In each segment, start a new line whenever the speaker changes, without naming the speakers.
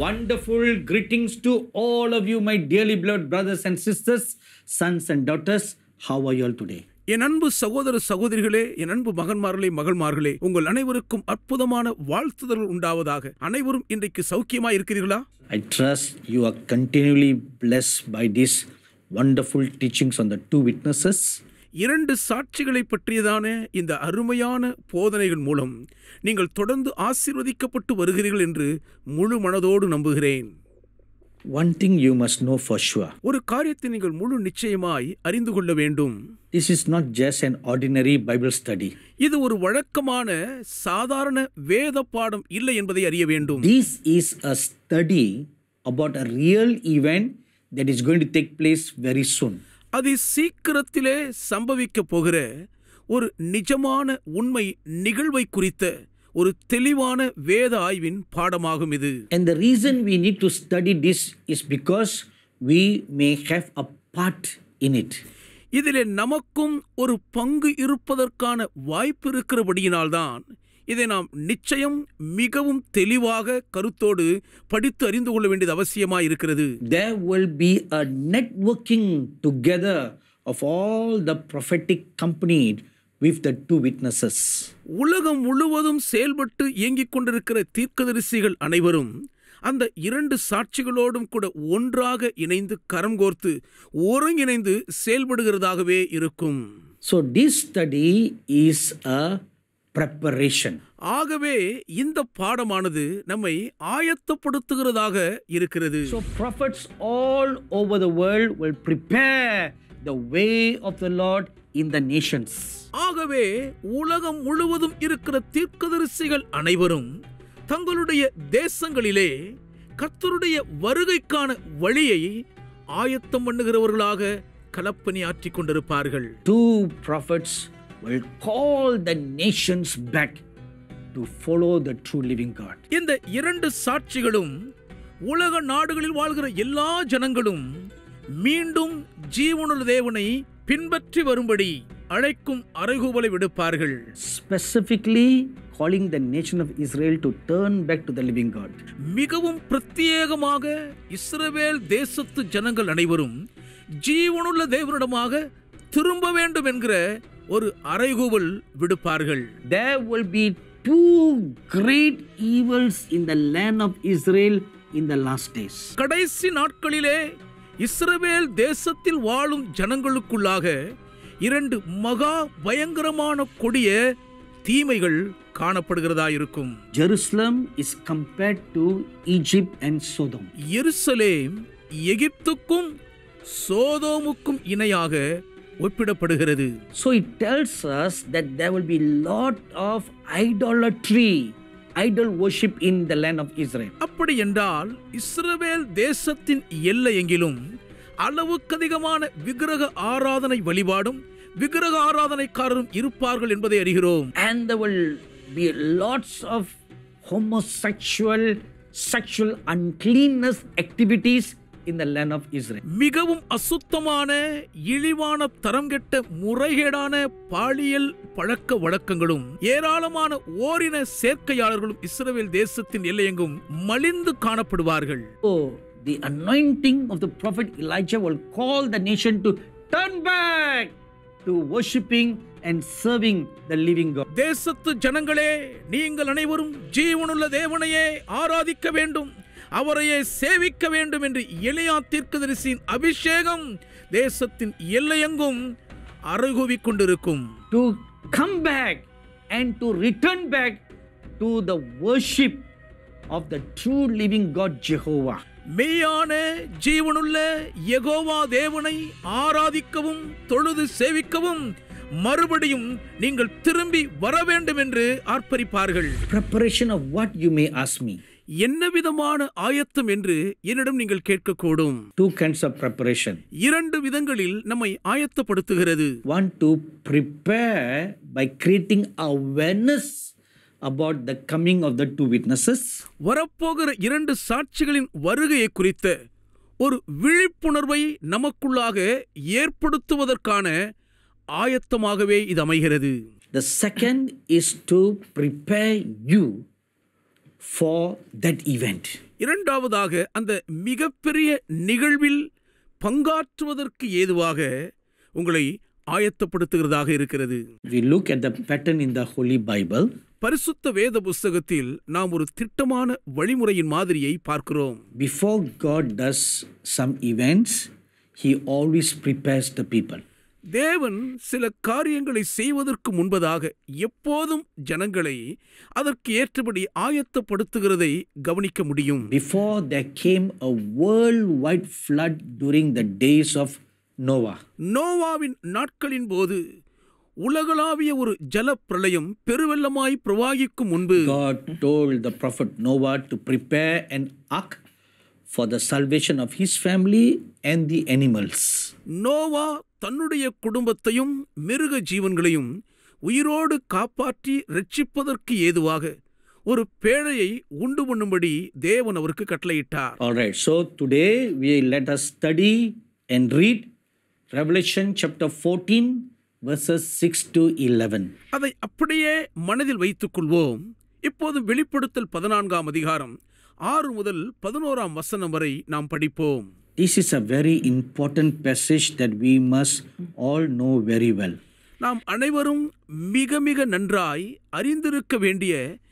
Wonderful greetings to all of you, my dearly beloved brothers and sisters, sons and daughters. How are you all today?
என் அன்பு சகோதர சகோதரிகளே என் அன்பு மகன்மார்களே மகள்மார்களே உங்கள் அனைவருக்கும் அற்புதமான வாழ்த்துதல் உண்டாவதாக அனைவரும் இன்றைக்கு சௌக்கியமா இருக்கிறீர்களா
I trust you are continually blessed by these wonderful teachings on the two witnesses.
இரண்டு சாட்சிகளை பற்றியதான இந்த அருமையான போதனைகள் மூலம் நீங்கள் தொடர்ந்து ஆசீர்வதிக்கப்பட்டு வருகிறீர்கள் என்று முழு மனதோடு நம்புகிறேன்
One thing you must know for sure
ஒரு காரியத்தை நீங்கள் முழு நிச்சயமாய் அறிந்து கொள்ள வேண்டும்
this is not just an ordinary Bible study.
இது ஒரு வழக்கமான சாதாரண வேத பாடம் இல்லை என்பதை அறிய வேண்டும்
This is a study about a real event that is going to take place very soon.
அது சீக்கிரத்திலே சம்பவிக்க போகிற ஒரு நிஜமான உண்மை நிகழ்வை குறித்த ஒரு தெளிவான வேத ஆய்வின் பாடமாகும் இது
And the reason we need to study this is because we may have a part in it.
இதிலே நமக்கும் ஒரு பங்கு இருப்பதற்கான வாய்ப்பு இருக்கிறபடியினால்தான் இதை நாம் நிச்சயம் மிகவும் தெளிவாக கருத்தோடு படித்து அறிந்து கொள்ள வேண்டியது அவசியமாய் இருக்கிறது
There will be a networking together of all the prophetic companied with the two witnesses.
உலகம் முழுவதும் செயல்பட்டு இயங்கிக் கொண்டிருக்கிற தீர்க்கதரிசிகள் அனைவரும் அந்த இரண்டு சாட்சிகளோடும் கூட ஒன்றாக இணைந்து கரம் கோர்த்து ஒருங்கிணைந்து செயல்படுகிறதாகவே இருக்கும்
So, this study is a preparation.
ஆகவே இந்த பாடமானது நம்மை ஆயத்தப்படுத்துகிறதாக இருக்கிறது
So, prophets all over the world will prepare the way of the Lord in the nations.
ஆகவே உலகம் முழுவதும் இருக்கிற தீர்க்கதரிசிகள் அனைவரும் தங்களுடைய தேசங்களிலே கர்த்தருடைய வருகைக்கான வழியை ஆயத்தம் பண்ணுகிறவர்களாக களப்பணி ஆற்றிக் கொண்டிருப்பார்கள்
Two prophets will call the nations back to follow the true living God.
இந்த இரண்டு சாட்சிகளும் உலக நாடுகளில் வாழ்கிற எல்லா ஜனங்களும் மீண்டும் ஜீவனுள்ள தேவனை பின்பற்றி வரும்படி அழைக்கும் அறைகூவலை விடுப்பார்கள்
specifically calling the nation of Israel to turn back to the living God.
மிகவும் பிரத்யேகமாக இஸ்ரவேல் தேசத்து ஜனங்கள் அனைவரும் ஜீவனுள்ள தேவனிடமாக திரும்ப வேண்டும் என்கிற ஒரு அறைகூவல் விடுப்பார்கள்
There will be two great evils in the land of Israel in the last days.
கடைசி நாட்களிலே இஸ்ரவேல் தேசத்தில் வாழும் ஜனங்களுக்குள்ளாக இரண்டு மகா பயங்கரமான கொடிய தீமைகள் காணப்படுகிறதா இருக்கும்
Jerusalem is compared to Egypt and Sodom.
எருசலேம் எகிப்துக்கும் சோதோமுக்கும் இணையாக ஒப்பிடப்படுகிறது
So it tells us that there will be lot of idolatry, idol worship in the land of Israel.
அப்படி என்றால் இஸ்ரவேல் தேசத்தின் எல்லை எங்கிலும் அளவுக்கதிகமான விக்கிரக ஆராதனை வழிபாடும் விக்கிரக ஆராதனைக்காரரும் இருப்பார்கள் என்பதை அறிகிறோம்
And there will be lots of homosexual, sexual uncleanness activities in the land of Israel.
மிகவும் அசுத்தமான இழிவான தரம் கெட்ட முறைகேடான பாலியல் பழக்க வழக்கங்களும் ஏராளமான ஓரின சேர்க்கையாளர்களும் இஸ்ரவேல் தேசத்தின் எல்லையெங்கும் மலிந்து காணப்படுவார்கள்
So the anointing of the prophet Elijah will call the nation to turn back to worshiping and serving the living God.
தேசத்து ஜனங்களே நீங்கள் அனைவரும் ஜீவனுள்ள தேவனையே ஆராதிக்க வேண்டும் அவரையே சேவிக்க வேண்டும் என்று எளியா தீர்க்கதரிசியின் அபிஷேகம் தேசத்தின் எல்லையெங்கும் அறைகூவிக் கொண்டிருக்கும்
To come back and to return back to the worship of the true living God Jehovah.
மெய்யான ஜீவனுள்ள யெகோவா தேவனை ஆராதிக்கவும் தொழுது சேவிக்கவும் மறுபடியும் நீங்கள் திரும்பி வர வேண்டும் என்று ஆர்ப்பரிப்பார்கள்
Preparation of what you may ask me.
என்ன விதமான ஆயத்தம் என்று என்னிடம் நீங்கள் கேட்கக்கூடும்
Two kinds of preparation.
இரண்டு விதங்களில் நம்மை ஆயத்தப்படுத்துகிறது
One to prepare by creating awareness about the coming of the two witnesses.
வரப்போகிற இரண்டு சாட்சிகளின் வருகையை குறித்த ஒரு விழிப்புணர்வை நமக்குள்ளாக ஏற்படுத்துவதற்கான ஆயத்தமாகவே இது அமைகிறது
The second is to prepare you for that event.
இரண்டாவதாக அந்த மிகப்பெரிய நிகழ்வில் பங்காற்றுவதற்கு ஏதுவாக உங்களை ஆயத்தப்படுத்துகிறதாக இருக்கிறது
We look at the pattern in the Holy Bible.
பரிசுத்த வேத புஸ்தகத்தில் நாம் ஒரு திட்டமான வழிமுறையின் மாதிரியை பார்க்கிறோம்
Before God does some events, He always prepares the people.
தேவன் சில காரியங்களை செய்வதற்கு முன்பதாக எப்போதும் ஜனங்களை அதற்கு ஏற்றபடி ஆயத்தப்படுத்துகிறதை கவனிக்க முடியும்
Before there came a worldwide flood during the days of Noah,
நோவாவின் நாட்களின் போது உலகளாவிய ஒரு ஜல பிரளயம் பெருவெள்ளமாய் பிரவாகிக்கும் முன்பு
God told the prophet Noah to prepare an ark for the salvation of his family and the animals.
Noah தன்னுடைய குடும்பத்தையும் மிருக ஜீவன்களையும் உயிரோடு காப்பாற்றி ரட்சிப்பதற்கு ஏதுவாக ஒரு பேழையை உண்டு பண்ணும்படி தேவன் அவருக்கு கட்டளையிட்டார்
All right, so today we let us study and read Revelation chapter 14, verses 6 to 11.
அதை அப்படியே மனதில் வைத்துக் கொள்வோம் இப்போது வெளிப்படுத்தல் பதினான்காம் அதிகாரம் ஆறு முதல் பதினோராம் வசனம் வரை நாம் படிப்போம்
This is a very important passage that we must all know very well.
நாம் அனைவரும் மிக மிக நன்றாய் அறிந்திருக்க வேண்டிய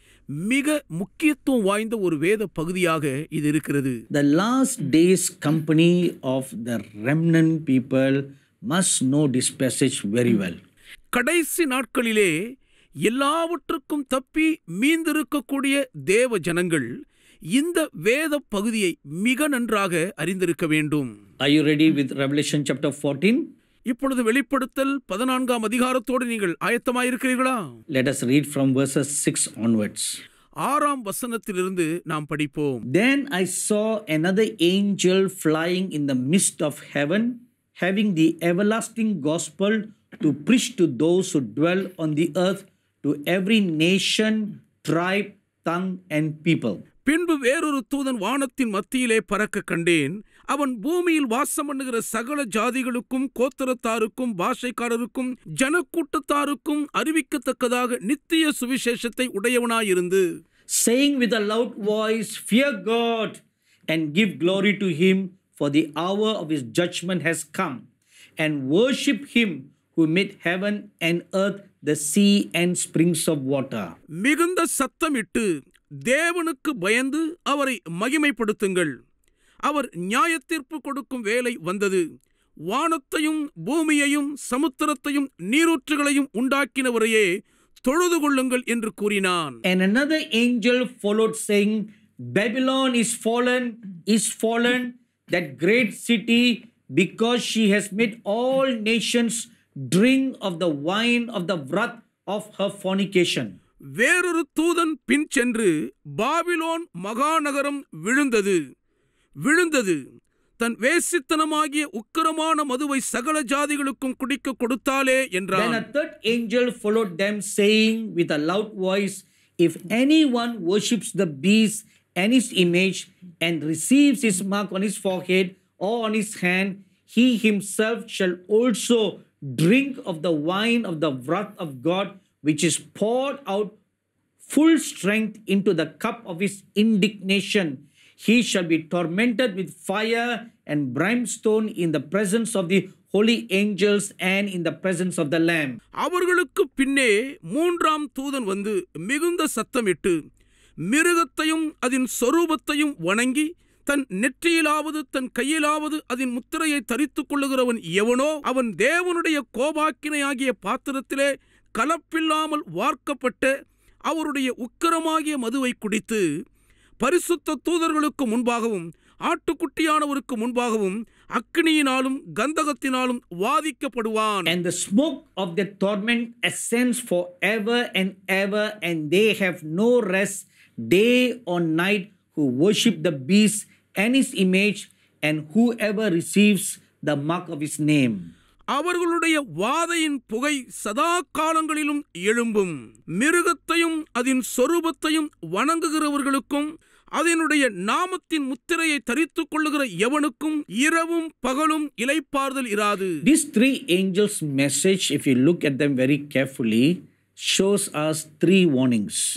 மிக முக்கியத்துவம் வாய்ந்த ஒரு வேத பகுதியாக இது இருக்கிறது
The last days company of the remnant people must know this passage very well.
கடைசி நாட்களிலே எல்லாவற்றுக்கும் தப்பி மீந்திருக்கக்கூடிய தேவ ஜனங்கள் இந்த வேத பகுதியை மிக நன்றாக அறிந்திருக்க வேண்டும்
Are you ready with Revelation chapter 14?
இப்பொழுது வெளிப்படுத்தல் பதினான்காம் அதிகாரத்தோடு நீங்கள் ஆயத்தமாயிருக்கிறீர்களா
Let us read from verses 6 onwards.
ஆறாம் வசனத்திலிருந்து நாம் படிப்போம்
Then I saw another angel flying in the midst of heaven, having the everlasting gospel to preach to those who dwell on the earth, to every nation, tribe, tongue, and people.
பின்பு வேறொரு தூதன் வானத்தின் மத்தியிலே பறக்க கண்டேன் அவன் பூமியில் வாசம் பண்ணுகிற சகல ஜாதிகளுக்கும் கோத்தரத்தாருக்கும் பாஷைக்காரருக்கும் ஜனக்கூட்டத்தாருக்கும் அறிவிக்கத்தக்கதாக நித்திய சுவிசேஷத்தை உடையவனாயிருந்து
saying with a loud voice, Fear God and give glory to Him, for the hour of His judgment has come, and worship Him who made heaven and earth, the sea, and springs of water.
மிகுந்த சத்தமிட்டு தேவனுக்கு பயந்து அவரை மகிமைப்படுத்துங்கள் அவர் நியாயத்தீர்ப்பு கொடுக்கும் வேலை வந்தது வானத்தையும் பூமியையும் சமுத்திரத்தையும் நீரூற்றுகளையும் உண்டாக்கினவரையே தொழுது கொள்ளுங்கள் என்று கூறினான்
And another angel followed, saying, Babylon is fallen, is fallen, that great city, because she has made all nations drink of the wine of the wrath of her fornication.
வேறொரு தூதன் பின் சென்று பாபிலோன் மகாநகரம் விழுந்தது விழுந்தது தன் வேசித்தனமாகிய உக்கிரமான மதுவை சகல ஜாதிகளுக்கும் குடிக்க கொடுத்தாலே
Then
என்றான்
a third angel followed them, saying with a loud voice, If anyone worships the beast and his image, and receives his mark on his forehead or on his hand, he himself shall also drink of the wine of the wrath of God, which is poured out full strength into the cup of his indignation. He shall be tormented with fire and brimstone in the presence of the holy angels and in the presence of the Lamb.
அவர்களுக்கு பின்னே மூன்றாம் தூதன் வந்து மிகுந்த சத்தமிட்டு மிருகத்தையும் அதன் சொரூபத்தையும் வணங்கி தன் நெற்றியிலாவது தன் கையிலாவது அதன் முத்திரையை தரித்துக் கொள்ளுகிறவன் எவனோ அவன் தேவனுடைய கோபாக்கினையாகிய பாத்திரத்திலே கலப்பில்லாமல் வார்க்கப்பட்ட அவருடைய உக்கிரமாகிய மதுவை குடித்து பரிசுத்த தூதர்களுக்கு முன்பாகவும் ஆட்டுக்குட்டியானவருக்கு முன்பாகவும் அக்கினியினாலும் கந்தகத்தினாலும் வாதிக்கப்படுவான்
And the smoke of their torment ascends forever and ever, and they have no rest day or night who worship the beast and his image, and whoever receives the mark of his name.
அவர்களுடைய வாதையின் புகை சதா காலங்களிலும் எழும்பும் மிருகத்தையும் அதன் சொரூபத்தையும் வணங்குகிறவர்களுக்கும் அதனுடைய நாமத்தின் முத்திரையை தரித்துக் கொள்ளுகிற எவனுக்கும் இரவும் பகலும் இலைப்பாறுதல் இராது
These three angels' message, if you look at them very carefully, shows us three warnings.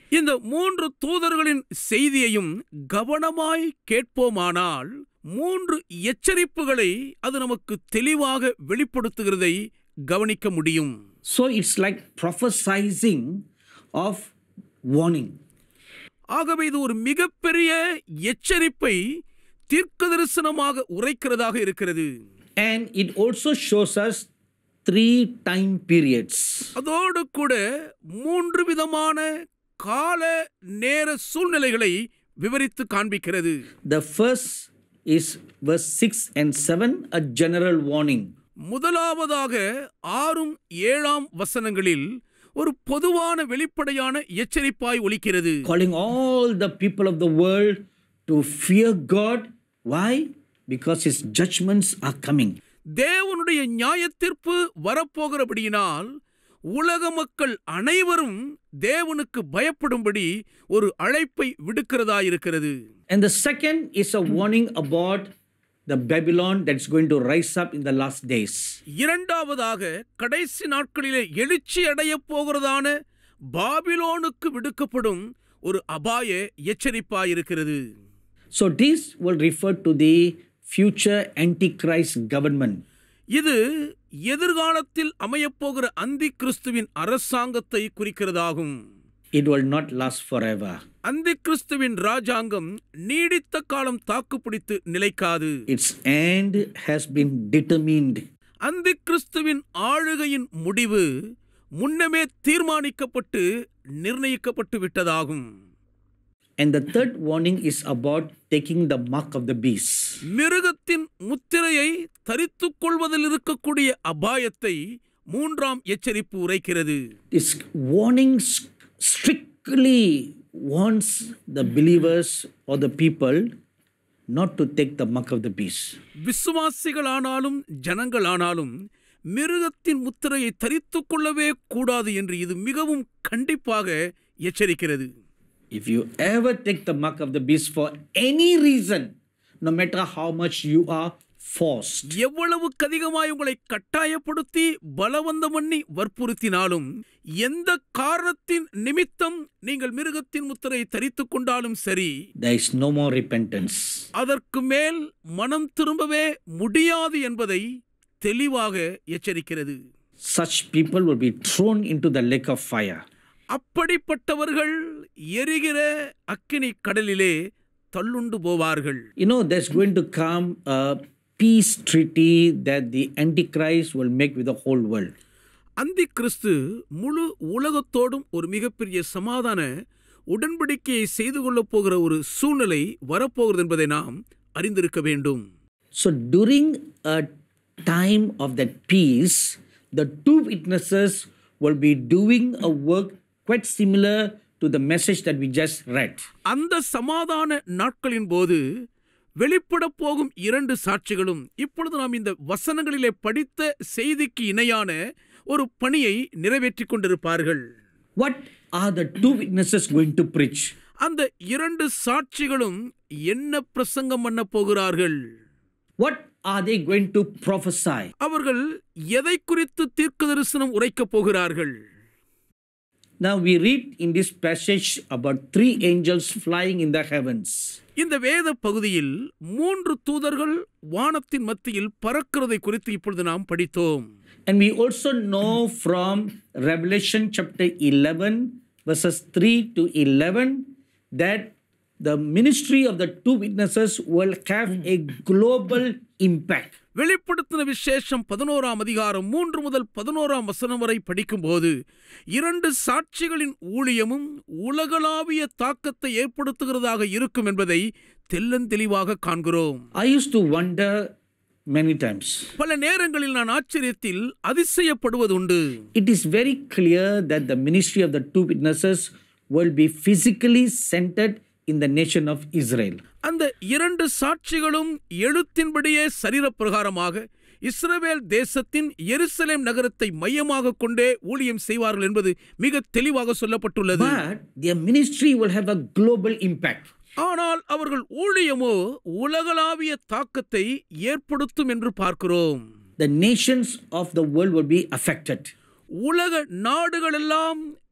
இந்த மூன்று தூதர்களின் செய்தியையும் கவனமாய் கேட்போமானால் மூன்று எச்சரிப்புகளை அது நமக்கு தெளிவாக வெளிப்படுத்துகிறதை கவனிக்க முடியும்
So it's like prophesizing of warning.
ஆகவே இது ஒரு மிகப்பெரிய எச்சரிப்பை தீர்க்க தரிசனமாக உரைக்கிறதாக இருக்கிறது
And it also shows us three time periods.
அதோடு கூட மூன்று விதமான கால நேர சூழ்நிலைகளை விவரித்து காண்பிக்கிறது
The first is verse 6 and 7, a general warning.
முதலாவதாக ஆறும் ஏழாம் வசனங்களில் ஒரு பொதுவான வெளிப்படையான எச்சரிப்பாய் ஒலிக்கிறது
calling all the people of the world to fear God. Why? Because his judgments are coming.
தேவனுடைய நியாயத்தீர்ப்பு வரப்போகிறபடியினால் உலக மக்கள் அனைவரும் தேவனுக்கு பயப்படும்படி ஒரு அழைப்பை விடுக்கிறதாயிருக்கிறது
And the second is a warning about the Babylon that's going to rise up in the last days.
இரண்டாவதாக கடைசி நாட்களிலே எழுச்சி அடையப் போகிறதான பாபிலோனுக்கு விடுக்கப்படும் ஒரு அபாய எச்சரிப்பாயிருக்கிறது
So this will refer to the future Antichrist government.
இது எதிர்காலத்தில் அமையப்போகிற அந்தி கிறிஸ்துவின் அரசாங்கத்தை குறிக்கிறதாகும்
It will not last forever.
அந்தி கிறிஸ்துவின் ராஜாங்கம் நீடித்த காலம் தாக்குப்பிடித்து நிலைக்காது
Its end has been determined.
அந்தி கிறிஸ்துவின் ஆளுகையின் முடிவு முன்னமே தீர்மானிக்கப்பட்டு நிர்ணயிக்கப்பட்டு விட்டதாகும்
And the third warning is about taking the mark of the beast.
மிருகத்தின் முத்திரையை தரித்துக் கொள்வதில் இருக்கக்கூடிய அபாயத்தை மூன்றாம் எச்சரிப்பு உரைக்கிறது
This warning s- strictly warns the believers or the people not to take the mark of the beast.
விசுவாசிகளானாலும் ஜனங்களானாலும் மிருகத்தின் முத்திரையை தரித்துக் கொள்ளவே கூடாது என்று இது மிகவும் கண்டிப்பாக எச்சரிக்கிறது
If you ever take the mark of the beast for any reason, no matter how much you are forced,
எவ்வளவுக்கு அதிகமாய் உங்களை கட்டாயப்படுத்தி பலவந்தம் பண்ணி வற்புறுத்தினாலும் எந்த காரணத்தின் நிமித்தம் நீங்கள் மிருகத்தின் முத்திரையை தரித்துக் கொண்டாலும் சரி
there is no more repentance.
அதற்கு மேல் மனம் திரும்பவே முடியாது என்பதை தெளிவாக எச்சரிக்கிறது
Such people will be thrown into the lake of fire.
அப்படிப்பட்டவர்கள் எரிகிற அக்கினி கடலிலே தள்ளுண்டு போவார்கள்
You know, there's going to come a peace treaty that the Antichrist will make with the whole world.
அந்தி கிறிஸ்து முழு உலகத்தோடும் ஒரு மிகப்பெரிய சமாதான உடன்படிக்கையை செய்து கொள்ளப் போகிற ஒரு சூழ்நிலை வரப்போகிறது என்பதை நாம் அறிந்திருக்க வேண்டும்
So during a time of that peace, the two witnesses will be doing a work quite similar to the message that we just read.
அந்த சமாதான நாட்களின் போது வெளிப்பட போகும் இரண்டு சாட்சிகளும் இப்பொழுது நாம் இந்த வசனங்களிலே படித்த செய்திக்கு இணையான ஒரு பணியை நிறைவேற்றிக் கொண்டிருப்பார்கள்
What are the two witnesses going to preach?
அந்த இரண்டு சாட்சிகளும் என்ன பிரசங்கம் பண்ண போகிறார்கள்
What are they going to prophesy?
அவர்கள் எதை குறித்து தீர்க்க தரிசனம் உரைக்கப் போகிறார்கள்
Now we read in this passage about three angels flying in the heavens.
இந்த வேத பகுதியில் மூன்று தூதர்கள் வானத்தின் மத்தியில் பறக்கிறதை குறித்து இப்பொழுது நாம் படித்தோம்
And we also know from Revelation chapter 11, verses 3 to 11, that the ministry of the two witnesses will have a global impact.
வெளிப்படுத்தின விசேஷம் பதினோராம் அதிகாரம் மூன்று முதல் பதினோராம் வசனம் வரை படிக்கும்போது இரண்டு சாட்சிகளின் ஊழியமும் உலகளாவிய தாக்கத்தை ஏற்படுத்துகிறதாக இருக்கும் என்பதை தெள்ளந்தெளிவாக காண்கிறோம்
I used to wonder many times.
பல நேரங்களில் நான் ஆச்சரியத்தில் அதிசயப்படுவதுண்டு
It is very clear that the ministry of the two witnesses will be physically centered in the nation of Israel.
அந்த இரண்டு சாட்சிகளும் எழுத்தின்படியே சரீரப்பிரகாரமாக இஸ்ரவேல் தேசத்தின் எருசலேம் நகரத்தை மையமாக கொண்டே ஊழியம் செய்வார்கள் என்பது மிக தெளிவாக சொல்லப்பட்டுள்ளது
But their ministry will have a global impact.
ஆனால் அவர்கள் ஊழியமோ உலகளாவிய தாக்கத்தை ஏற்படுத்தும் என்று பார்க்கிறோம்
The nations of the world will be affected.
உலக நாடுகளெல்லாம்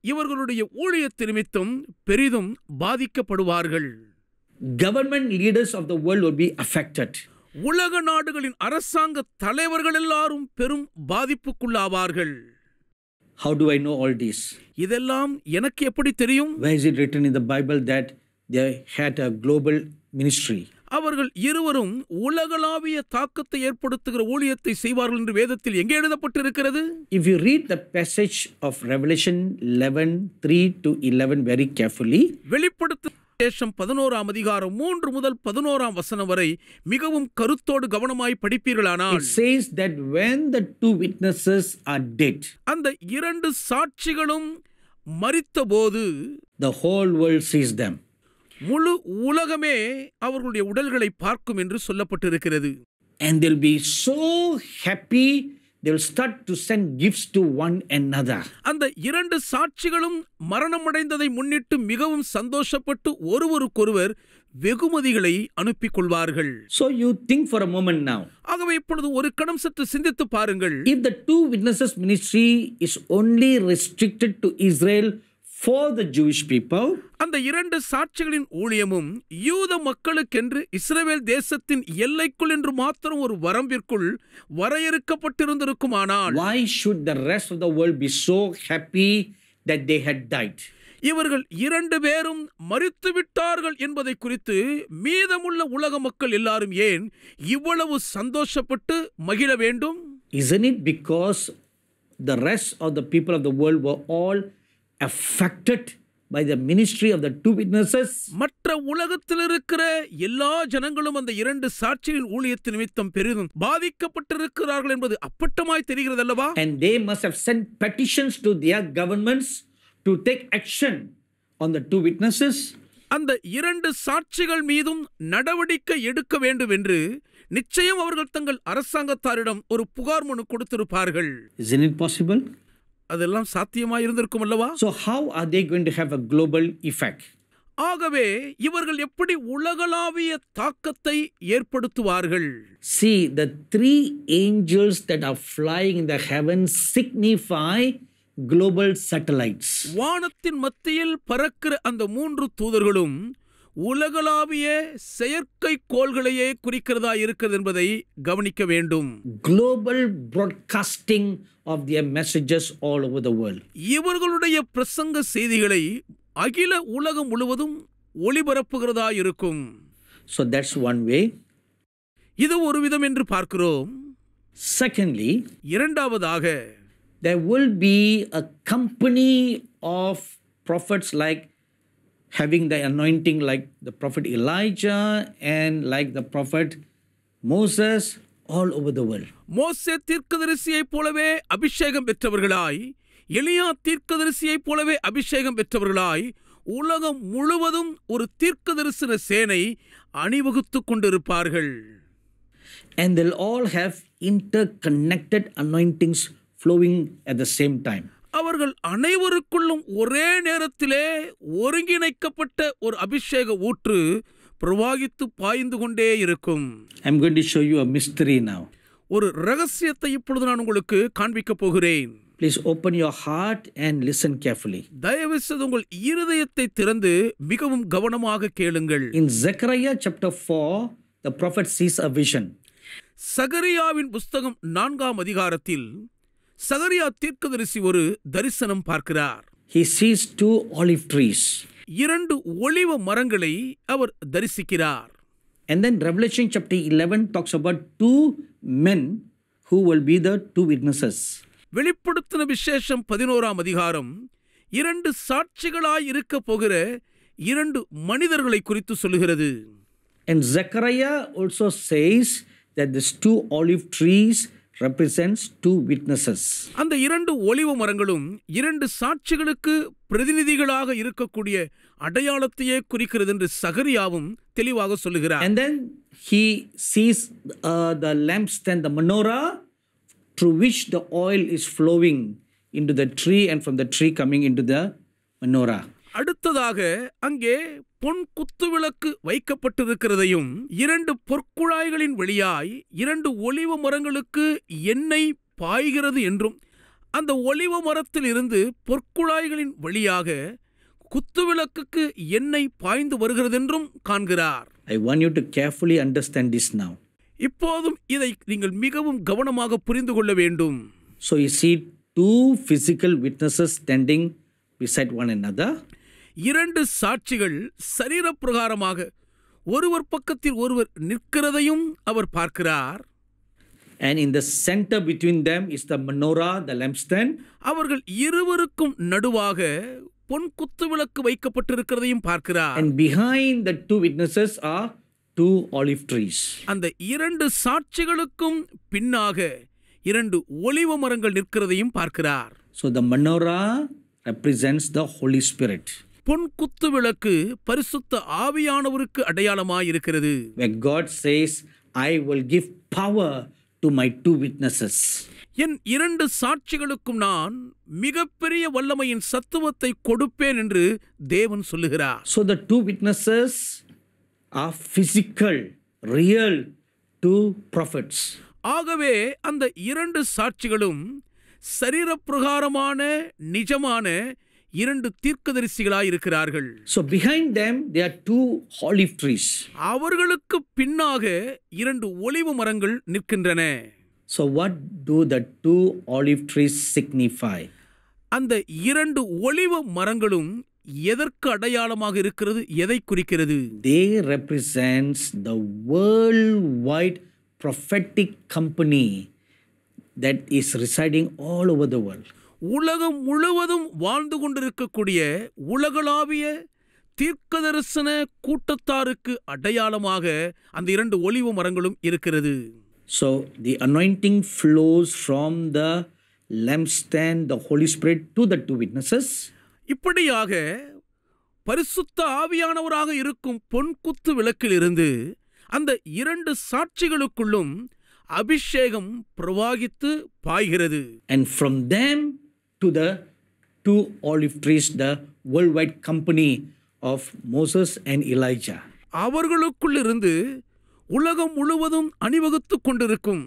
இவர்களுடைய ஊழியத்து நிமித்தம் பெரிதும் பாதிக்கப்படுவார்கள்
Government leaders of the world will be affected.
உலக நாடுகளின் அரசாங்க தலைவர்கள் எல்லாரும் பெரும் பாதிப்புக்குள்ளாவார்கள்
How do I know all this?
இதெல்லாம் எனக்கு எப்படி தெரியும்
Where is it written in the Bible that they had a global ministry?
அவர்கள் இருவரும் உலகளாவிய தாக்கத்தை ஏற்படுத்துகிற ஊழியத்தை செய்வார்கள் என்று வேதத்தில் எங்கே எழுதப்பட்டிருக்கிறது
If you read the passage of Revelation 11 3 to 11 very carefully,
வெளிப்படுத்த விசேஷம் பதினோராம் அதிகாரம் மூன்று முதல் பதினோராம் வசனம் வரை மிகவும் கருத்தோடு கவனமாய் படிப்பீர்களானால்
it says that when the two witnesses are dead,
அந்த இரண்டு சாட்சிகளும் மரித்தபோது
the whole world sees them.
முழு உலகமே அவர்களுடைய உடல்களை பார்க்கும் என்று சொல்லப்பட்டிருக்கிறது
And they'll be so happy, they'll start to send gifts to one another.
அந்த இரண்டு சாட்சிகளும் மரணமடைந்ததை முன்னிட்டு மிகவும் சந்தோஷப்பட்டு ஒருவருக்கொருவர் வெகுமதிகளை அனுப்பிக் கொள்வார்கள்
So you think for a moment now.
ஆகவே இப்பொழுது ஒரு கணம் சற்று சிந்தித்து பாருங்கள்
If the two witnesses ministry is only restricted to Israel for the Jewish people,
அந்த இரண்டு சாட்சிகளின் ஊழியமும் யூத மக்களுக்கென்று இஸ்ரவேல் தேசத்தின் எல்லைக்குள் என்று மாத்திரம் ஒரு வரம்பிற்குள் வரையறுக்கப்பட்டிருந்திருக்குமானால்
why should the rest of the world be so happy that they had died?
இவர்கள் இரண்டு பேரும் மறித்து விட்டார்கள் என்பதை குறித்து மீதமுள்ள உலக மக்கள் எல்லாரும் ஏன் இவ்வளவு சந்தோஷப்பட்டு மகிழ வேண்டும்
Isn't it because the rest of the people of the world were all affected by the ministry of the two witnesses?
மற்ற உலகத்தில் இருக்கிற எல்லா ஜனங்களும் அந்த இரண்டு சாட்சியின் ஊழியத்து நிமித்தம் பெரிதும் பாதிக்கப்பட்டிருக்கிறார்கள் என்பது அப்பட்டமாய் தெரிகிறது அல்லவா
And they must have sent petitions to their governments to take action on the two witnesses.
அந்த இரண்டு சாட்சிகள் மீதும் நடவடிக்கை எடுக்க வேண்டும் என்று நிச்சயம் அவர்கள் தங்கள் அரசாங்கத்தாரிடம் ஒரு புகார் மனு கொடுத்திருப்பார்கள்
Isn't it possible?
அதெல்லாம் சாத்தியமாய் இருந்திருக்கும் அல்லவா
So, how are they going to have a global effect?
ஆகவே இவர்கள் எப்படி உலகளாவிய தாக்கத்தை ஏற்படுத்துவார்கள்
See, the three angels that are flying in the heavens signify global satellites.
வானத்தின் மத்தியில் பறக்கிற அந்த மூன்று தூதர்களும் உலகளாவிய செயற்கை கோள்களையே குறிக்கிறதா இருக்கிறது என்பதை கவனிக்க வேண்டும்
Global broadcasting of their messages all over the world.
இவர்களுடைய பிரசங்க செய்திகளை அகில உலகம் முழுவதும் ஒளிபரப்புகிறதா இருக்கும்
So, that's one way.
இது ஒரு விதம் என்று பார்க்கிறோம்
Secondly,
இரண்டாவதாக
there will be a company of prophets like having the anointing like the prophet Elijah and like the prophet Moses all over the world.
மோசே தீர்க்கதரிசியைப் போலவே அபிஷேகம் பெற்றவர்களாய் எலியா தீர்க்கதரிசியைப் போலவே அபிஷேகம் பெற்றவர்களாய் உலகம் முழுவதும் ஒரு தீர்க்கதரிசன சேனை அணிவகுத்துக் கொண்டிருப்பார்கள்
And they'll all have interconnected anointings flowing at the same time.
அவர்கள் அனைவருக்குள்ளும் ஒரே நேரத்திலே ஒருங்கிணைக்கப்பட்ட ஒரு அபிஷேக ஊற்று பிரவாகித்து பாய்ந்து கொண்டே இருக்கும்
I'm going to show you a mystery now.
ஒரு ரகசியத்தை இப்பொழுது நான் உங்களுக்கு காண்பிக்கப் போகிறேன்
Please open your heart and listen carefully.
தயவு செய்து உங்கள் இருதயத்தை திறந்து மிகவும் கவனமாக கேளுங்கள்
In Zechariah chapter 4, the prophet sees a vision.
சகரியாவின் புஸ்தகம் நான்காம் அதிகாரத்தில் சகரியா தீர்க்கதரிசி ஒரு தரிசனம் பார்க்கிறார்
He sees two olive trees.
இரண்டு ஒளிவ மரங்களை அவர் தரிசிக்கிறார்
And then Revelation chapter 11 talks about two men who will be the two witnesses.
வெளிப்படுத்தின விசேஷம் பதினோராம் அதிகாரம் இரண்டு சாட்சிகளாய் இருக்க போகிற இரண்டு மனிதர்களை குறித்து சொல்லுகிறது
And Zechariah also says that these two olive trees represents two witnesses.
அந்த இரண்டு ஒளிவ மரங்களும் இரண்டு சாட்சிகளுக்கு பிரதிநிதிகளாக இருக்கக்கூடிய அடையாளத்தையே குறிக்கிறது என்று சகரியாவும் தெளிவாக சொல்லுகிறார்
And then he sees uh, the lampstand, the menorah, through which the oil is flowing into the tree and from the tree coming into the menorah.
அடுத்ததாக அங்கே பொன் குத்துவிளக்கு வைக்கப்பட்டிருக்கிறதையும் இரண்டு பொற்குழாய்களின் வழியாய் இரண்டு ஒளிவ மரங்களுக்கு எண்ணெய் பாய்கிறது என்றும் அந்த ஒலிவ மரத்தில் இருந்து பொற்குழாய்களின் வழியாக குத்துவிளக்குக்கு எண்ணெய் பாய்ந்து வருகிறதென்றும் காண்கிறார்
I want you to carefully understand this now.
இப்போதும் இதை நீங்கள் மிகவும் கவனமாக புரிந்து கொள்ள வேண்டும்
So you see two physical witnesses standing beside one another.
இரண்டு சாட்சிகள் சரீரப்பிரகாரமாக ஒருவர் பக்கத்தில் ஒருவர் நிற்கிறதையும் அவர் பார்க்கிறார்
And in the center between them is the menorah, the lampstand.
அவர்கள் இருவருக்கும் நடுவாக பொன் குத்துவிளக்கு வைக்கப்பட்டிருக்கிறதையும் பார்க்கிறார்
And behind the two witnesses are two olive trees.
அந்த இரண்டு சாட்சிகளுக்கும் பின்னாக இரண்டு ஒலிவ மரங்கள் நிற்கிறதையும் பார்க்கிறார்
So the menorah represents the Holy Spirit,
பொன் குத்து விளக்கு பரிசுத்த ஆவியானவருக்கு அடையாளமாய் இருக்கிறது
where God says, I will give power to my two witnesses.
என் இரண்டு சாட்சிகளுக்கும் நான் மிகப்பெரிய வல்லமையின் சத்துவத்தை கொடுப்பேன் என்று தேவன் சொல்லுகிறார்
So the two witnesses are physical, real two prophets.
ஆகவே அந்த இரண்டு சாட்சிகளும் சரீரப்பிரகாரமான நிஜமான இரண்டு தீர்க்கதரிசிகளாய் இருக்கிறார்கள்
So behind them, there are two olive trees.
அவர்களுக்கு பின்னாக இரண்டு ஒலிவு மரங்கள் நிற்கின்றன
So what do the two olive trees signify?
அந்த இரண்டு ஒலிவ மரங்களும் எதற்கு அடையாளமாக இருக்கிறது எதை குறிக்கிறது
They represents the worldwide prophetic company that is residing all over the world.
உலகம் முழுவதும் வாழ்ந்து கொண்டிருக்கக்கூடிய உலகளாவிய தீர்க்கதரிசன கூட்டத்தாருக்கு அடையாளமாக அந்த இரண்டு ஒலிவ மரங்களும் இருக்கிறது
So the anointing flows from the lampstand, the Holy Spirit, to the two witnesses.
இப்படியாக பரிசுத்த ஆவியானவராக இருக்கும் பொன்குத்து விளக்கிலிருந்து அந்த இரண்டு சாட்சிகளுக்குள்ளும் அபிஷேகம் பிரவாகித்து பாய்கிறது
And from them to the two olive trees, the worldwide company of Moses and Elijah.
அவர்களுக்குள்ளிருந்து உலகம் முழுவதும் அணிவகுத்து கொண்டிருக்கும்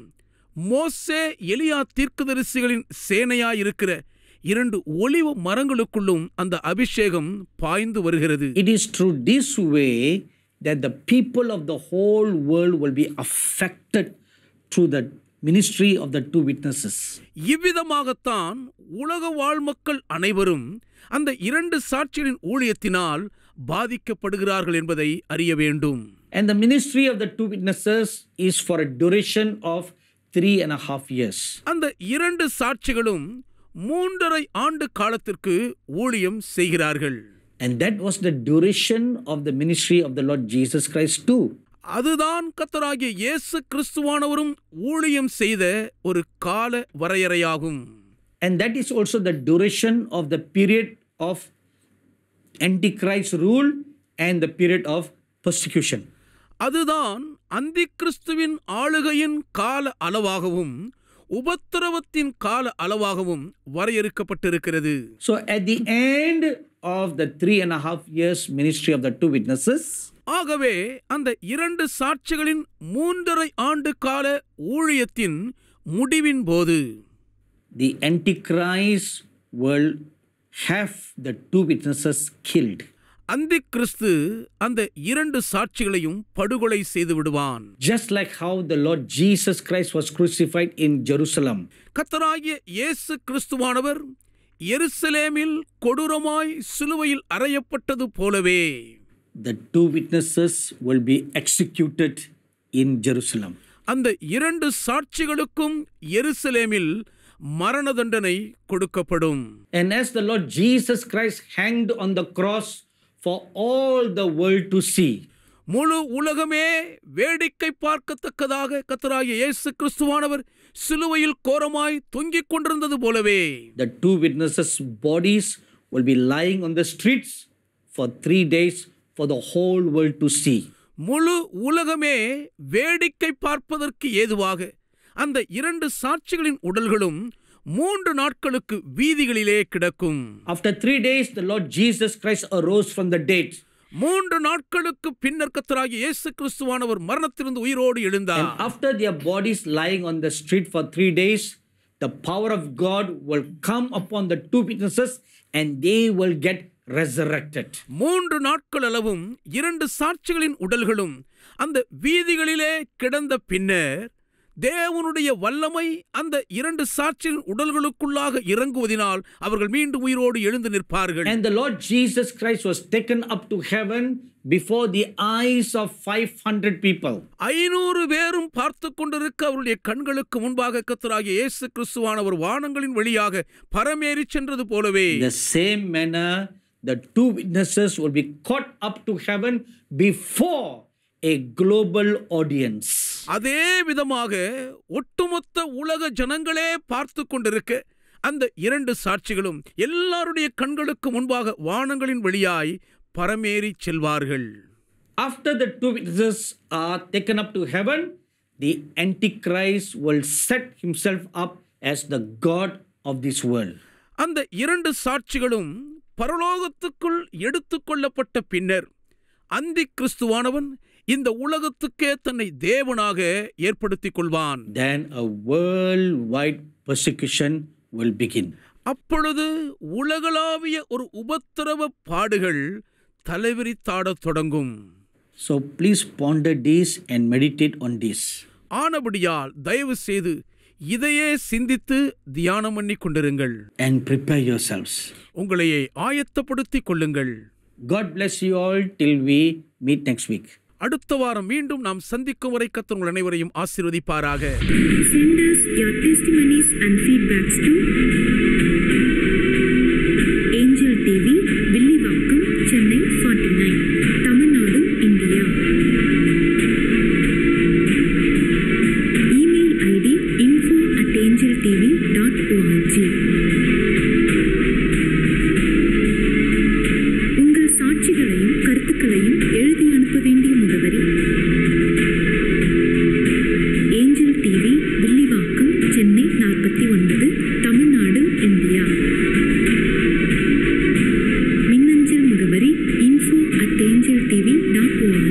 மோசே எலியா தீர்க்கதரிசிகளின் சேனையாயிருக்கிற இரண்டு ஒலிவ மரங்களுக்குள்ளும் அந்த அபிஷேகம் பாய்ந்து வருகிறது
It is through this way that the people of the whole world will be affected through the ministry of the two witnesses.
இவ்விதமாகத்தான் உலக வாழ் மக்கள் அனைவரும் அந்த இரண்டு சாட்சிகளின் ஊழியத்தினால் பாதிக்கப்படுகிறார்கள் என்பதை அறிய வேண்டும்
And the ministry of the two witnesses is for a duration of three and a half years.
அந்த இரண்டு சாட்சிகளும் மூன்றரை ஆண்டு காலத்திற்கு ஊழியம் செய்கிறார்கள்
And that was the duration of the ministry of the Lord Jesus Christ too.
அதுதான் கத்தராகிய இயேசு கிறிஸ்துவானவரும் ஊழியம் செய்த ஒரு கால வரையறையாகும்
And that is also the duration of the period of Antichrist rule and the period of persecution.
அதுதான் அந்தி கிறிஸ்துவின் ஆளுகையின் கால அளவாகவும் உபத்திரவத்தின் கால அளவாகவும் வரையறுக்கப்பட்டிருக்கிறது
So at the end of the three and a half years ministry of the two witnesses,
ஆகவே அந்த இரண்டு சாட்சிகளின் மூன்றரை ஆண்டு கால ஊழியத்தின் முடிவின் போது
the Antichrist will have the two witnesses killed.
அந்தி கிறிஸ்து அந்த இரண்டு சாட்சிகளையும் படுகொலை செய்து விடுவான்
Just like how the Lord Jesus Christ was crucified in Jerusalem.
கத்தராகிய இயேசு கிறிஸ்துவானவர் எருசலேமில் கொடூரமாய் சிலுவையில் அறையப்பட்டது போலவே
The two witnesses will be executed in Jerusalem.
அந்த இரண்டு சாட்சிகளுக்கும் எருசலேமில் மரண தண்டனை கொடுக்கப்படும்
And as the Lord Jesus Christ hanged on the cross for all the world to see,
முழு உலகமே வேடிக்கை பார்க்கத்தக்கதாக கத்தராகிய இயேசு கிறிஸ்துவானவர் சிலுவையில் கோரமாய் தொங்கிக் கொண்டிருந்தது போலவே
the two witnesses' bodies will be lying on the streets for three days for the whole world to see.
முழு உலகமே வேடிக்கை பார்ப்பதற்கு ஏதுவாக அந்த இரண்டு சாட்சிகளின் உடல்களும் மூன்று நாட்களுக்கு வீதிகளிலே கிடக்கும்
After three days, the Lord Jesus Christ arose from the dead.
மூன்று நாட்களுக்கு பின்னர் கத்தராகிய இயேசு கிறிஸ்துவானவர் மரணத்திலிருந்து உயிரோடு எழுந்தார்
And after their bodies lying on the street for three days, the power of God will come upon the two witnesses and they will get resurrected.
மூன்று நாட்கள் அளவும் இரண்டு சாட்சிகளின் உடல்களும் அந்த வீதிகளிலே கிடந்த பின்னர் தேவனுடைய வல்லமை அந்த இரண்டு சாட்சியின் உடல்களுக்குள்ளாக இறங்குவதினால் அவர்கள் மீண்டும் உயிரோடு எழுந்து நிற்பார்கள்
And the Lord Jesus Christ was taken up to heaven before the eyes of 500 people.
ஐநூறு பேரும் பார்த்து கொண்டிருக்க அவருடைய கண்களுக்கு முன்பாக கத்தராகிய இயேசு கிறிஸ்துவானவர் வானங்களின் வழியாக பரமேறி சென்றது போலவே
In the same manner, the two witnesses will be caught up to heaven before a global audience.
அதே விதமாக ஒட்டுமொத்த உலக ஜனங்களே பார்த்து கொண்டிருக்க அந்த இரண்டு சாட்சிகளும் எல்லாருடைய கண்களுக்கு முன்பாக வானங்களின் வழியாய் பரமேறி செல்வார்கள்
After the two witnesses are taken up to heaven, the Antichrist will set himself up as the God of this world.
அந்த இரண்டு சாட்சிகளும் பரலோகத்துக்குள் எடுத்துக்கொள்ளப்பட்ட பின்னர் அந்தி கிறிஸ்துவானவன் இந்த உலகத்துக்கே தன்னை தேவனாக ஏற்படுத்திக் கொள்வான்
Then a worldwide persecution will begin.
அப்பொழுது உலகளாவிய ஒரு உபத்திரவ பாடுகள் தலைவிரித்தாடத் தொடங்கும்
So please ponder this and meditate on this.
ஆனபடியால் தயவு செய்து இதையே சிந்தித்து தியானம் பண்ணி கொண்டிருங்கள்
and prepare yourselves.
உங்களையே ஆயத்தப்படுத்திக் கொள்ளுங்கள்
God bless you all till we meet next week.
அடுத்த வாரம் மீண்டும் நாம் சந்திக்கும் வரை கர்த்தர் உங்கள் அனைவரையும் ஆசீர்வதிப்பாராக
Send us your testimonies and feedbacks to Angel TV, Villivakkam, Chennai 49, Tamil Nadu, India. Email ID info at angeltv.org. உங்கள் சாட்சிகளையும் கருத்துக்களையும் எழுதி அனுப்ப வேண்டிய முகவரி ஏஞ்சல் டிவி வில்லிவாக்கம் சென்னை நாற்பத்தி ஒன்பது தமிழ்நாடு இந்தியா மின்னஞ்சல் முகவரி info at angel TV dot